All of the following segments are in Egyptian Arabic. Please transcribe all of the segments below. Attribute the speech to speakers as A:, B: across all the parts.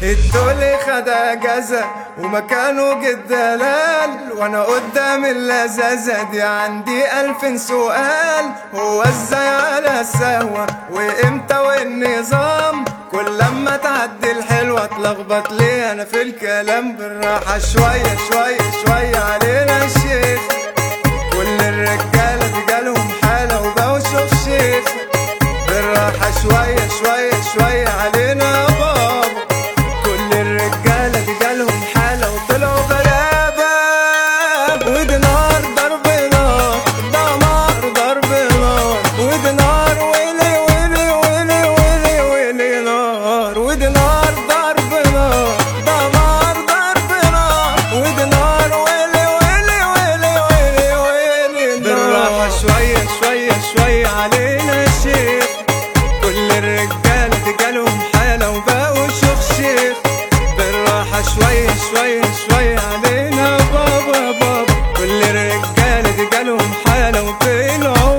A: الدولي خد اجازة ومكانه جد دلال وانا قدام اللذاذة دي عندي الف سؤال هو ازاي على السهوة وامتى والنظام كل لما تعدي الحلوة اتلخبط ليه انا في الكلام بالراحة شوية شوية شوية علينا الشيخ كل الرجالة دي جالهم حالة وبقوا شوف شيخ بالراحة شوية شوية شوية علينا يا بابا كل الرجالة دي جالهم حالة وطلعوا غلابة ودي نار ضرب نار دمار ضرب نار ودي نار ويلي ويلي ويلي ويلي ويلي نار ودي نار ضرب نار دمار ضرب نار ودي نار ويلي ويلي ويلي ويلي ويلي بالراحة شوية شوية شوية علينا يا شيخ كل الرجالة دي جالهم حالة وبقوا شيخ شيخ بالراحة شوية شوية شوية علينا بابا بابا كل الرجالة دي جالهم حالة وطلعوا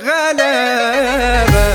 A: غلابة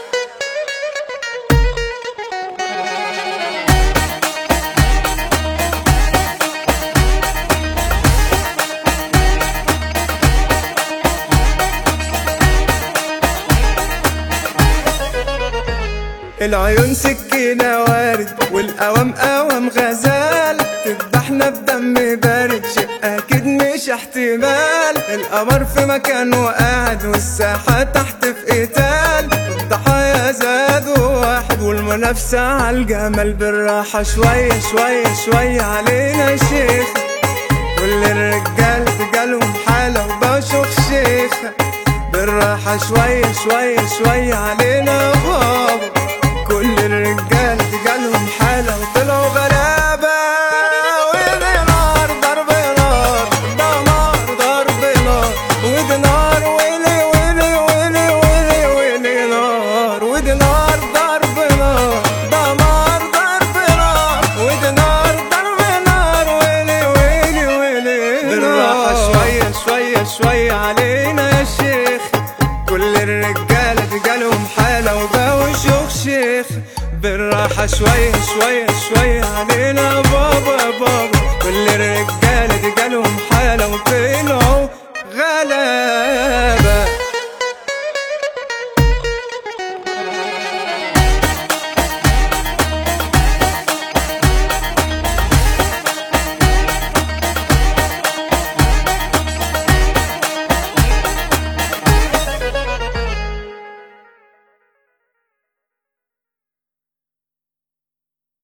A: العيون سكينة وارد والقوام قوام غزال تذبحنا بدم بارد شيء أكيد مش احتمال القمر في مكانه قاعد والساحة تحت في قتال الضحايا زادوا واحد والمنافسة عالجمال بالراحة شوية شوية شوية علينا يا شيخ كل الرجال جالهم حالة وبشوف شيخ بالراحة شوية شوية شوية علينا يا بابا كل الرجال جالهم حالة وطلعوا غلابة ودي نار ضرب نار دمار ضرب نار ودي نار ويلي ويلي ويلي ويلي ويلي نار ودي نار ضرب نار دمار ضرب نار ودي نار ضرب نار ويلي ويلي ويلي بالراحة شوية شوية شوية علينا يا شيخ كل الرجالة دي جالهم حالة وبقوا شيوخ شيخ بالراحة شوية شوية شوية علينا بابا بابا كل الرجالة دي جالهم حالة وطلعوا غلابة